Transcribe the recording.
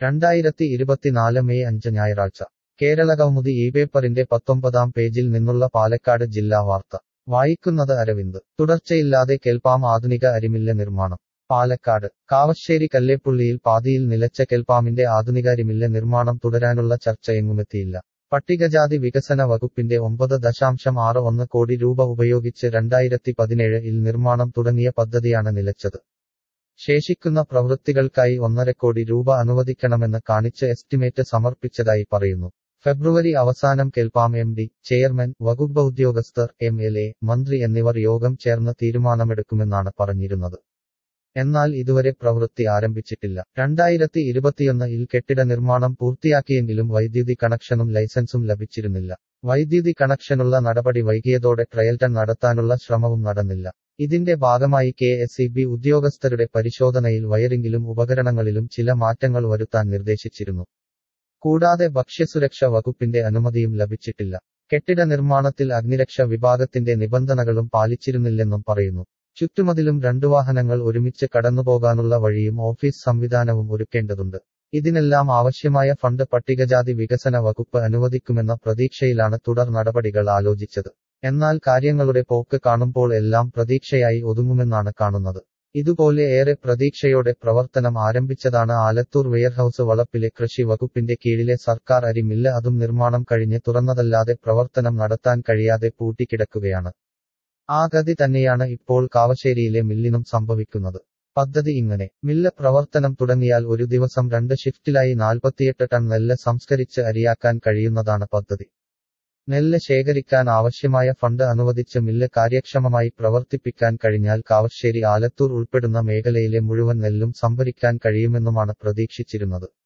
രണ്ടായിരത്തി ഇരുപത്തിനാല് മെയ് അഞ്ച് ഞായറാഴ്ച കേരളകൗമുദി ഈ പേപ്പറിന്റെ പത്തൊമ്പതാം പേജിൽ നിന്നുള്ള പാലക്കാട് ജില്ലാ വാർത്ത വായിക്കുന്നത് അരവിന്ദ് തുടർച്ചയില്ലാതെ കെൽപ്പാം ആധുനിക അരിമില്ല നിർമ്മാണം പാലക്കാട് കാവശ്ശേരി കല്ലേപ്പുള്ളിയിൽ പാതിയിൽ നിലച്ച കെൽപ്പാമിന്റെ ആധുനിക അരിമില്ല നിർമ്മാണം തുടരാനുള്ള ചർച്ച എങ്ങുമെത്തിയില്ല പട്ടികജാതി വികസന വകുപ്പിന്റെ ഒമ്പത് ദശാംശം ആറ് ഒന്ന് കോടി രൂപ ഉപയോഗിച്ച് രണ്ടായിരത്തി പതിനേഴ് ഇൽ നിർമ്മാണം തുടങ്ങിയ പദ്ധതിയാണ് നിലച്ചത് ശേഷിക്കുന്ന പ്രവൃത്തികൾക്കായി ഒന്നര കോടി രൂപ അനുവദിക്കണമെന്ന് കാണിച്ച് എസ്റ്റിമേറ്റ് സമർപ്പിച്ചതായി പറയുന്നു ഫെബ്രുവരി അവസാനം കെൽപ്പാം എം ഡി ചെയർമാൻ വകുപ്പ് ഉദ്യോഗസ്ഥർ എം എൽ എ മന്ത്രി എന്നിവർ യോഗം ചേർന്ന് തീരുമാനമെടുക്കുമെന്നാണ് പറഞ്ഞിരുന്നത് എന്നാൽ ഇതുവരെ പ്രവൃത്തി ആരംഭിച്ചിട്ടില്ല രണ്ടായിരത്തി ഇരുപത്തിയൊന്ന് ഇൽ കെട്ടിട നിർമ്മാണം പൂർത്തിയാക്കിയെങ്കിലും വൈദ്യുതി കണക്ഷനും ലൈസൻസും ലഭിച്ചിരുന്നില്ല വൈദ്യുതി കണക്ഷനുള്ള നടപടി വൈകിയതോടെ ട്രയൽ ടൺ നടത്താനുള്ള ശ്രമവും നടന്നില്ല ഇതിന്റെ ഭാഗമായി കെ എസ് ഇ ബി ഉദ്യോഗസ്ഥരുടെ പരിശോധനയിൽ വയറിംഗിലും ഉപകരണങ്ങളിലും ചില മാറ്റങ്ങൾ വരുത്താൻ നിർദ്ദേശിച്ചിരുന്നു കൂടാതെ ഭക്ഷ്യസുരക്ഷ വകുപ്പിന്റെ അനുമതിയും ലഭിച്ചിട്ടില്ല കെട്ടിട നിർമ്മാണത്തിൽ അഗ്നിരക്ഷ വിഭാഗത്തിന്റെ നിബന്ധനകളും പാലിച്ചിരുന്നില്ലെന്നും പറയുന്നു ചുറ്റുമതിലും രണ്ടു വാഹനങ്ങൾ ഒരുമിച്ച് കടന്നുപോകാനുള്ള വഴിയും ഓഫീസ് സംവിധാനവും ഒരുക്കേണ്ടതുണ്ട് ഇതിനെല്ലാം ആവശ്യമായ ഫണ്ട് പട്ടികജാതി വികസന വകുപ്പ് അനുവദിക്കുമെന്ന പ്രതീക്ഷയിലാണ് തുടർ നടപടികൾ ആലോചിച്ചത് എന്നാൽ കാര്യങ്ങളുടെ പോക്ക് കാണുമ്പോൾ എല്ലാം പ്രതീക്ഷയായി ഒതുങ്ങുമെന്നാണ് കാണുന്നത് ഇതുപോലെ ഏറെ പ്രതീക്ഷയോടെ പ്രവർത്തനം ആരംഭിച്ചതാണ് ആലത്തൂർ വെയർഹൌസ് വളപ്പിലെ കൃഷി വകുപ്പിന്റെ കീഴിലെ സർക്കാർ അരി മില്ല് അതും നിർമ്മാണം കഴിഞ്ഞ് തുറന്നതല്ലാതെ പ്രവർത്തനം നടത്താൻ കഴിയാതെ പൂട്ടിക്കിടക്കുകയാണ് ആ ഗതി തന്നെയാണ് ഇപ്പോൾ കാവശ്ശേരിയിലെ മില്ലിനും സംഭവിക്കുന്നത് പദ്ധതി ഇങ്ങനെ മില്ല് പ്രവർത്തനം തുടങ്ങിയാൽ ഒരു ദിവസം രണ്ട് ഷിഫ്റ്റിലായി നാൽപ്പത്തിയെട്ട് ടൺ നെല്ല് സംസ്കരിച്ച് അരിയാക്കാൻ കഴിയുന്നതാണ് പദ്ധതി നെല്ല് ശേഖരിക്കാൻ ആവശ്യമായ ഫണ്ട് അനുവദിച്ച് മില്ല് കാര്യക്ഷമമായി പ്രവർത്തിപ്പിക്കാൻ കഴിഞ്ഞാൽ കാവശ്ശേരി ആലത്തൂർ ഉൾപ്പെടുന്ന മേഖലയിലെ മുഴുവൻ നെല്ലും സംഭരിക്കാൻ കഴിയുമെന്നുമാണ് പ്രതീക്ഷിച്ചിരുന്നത്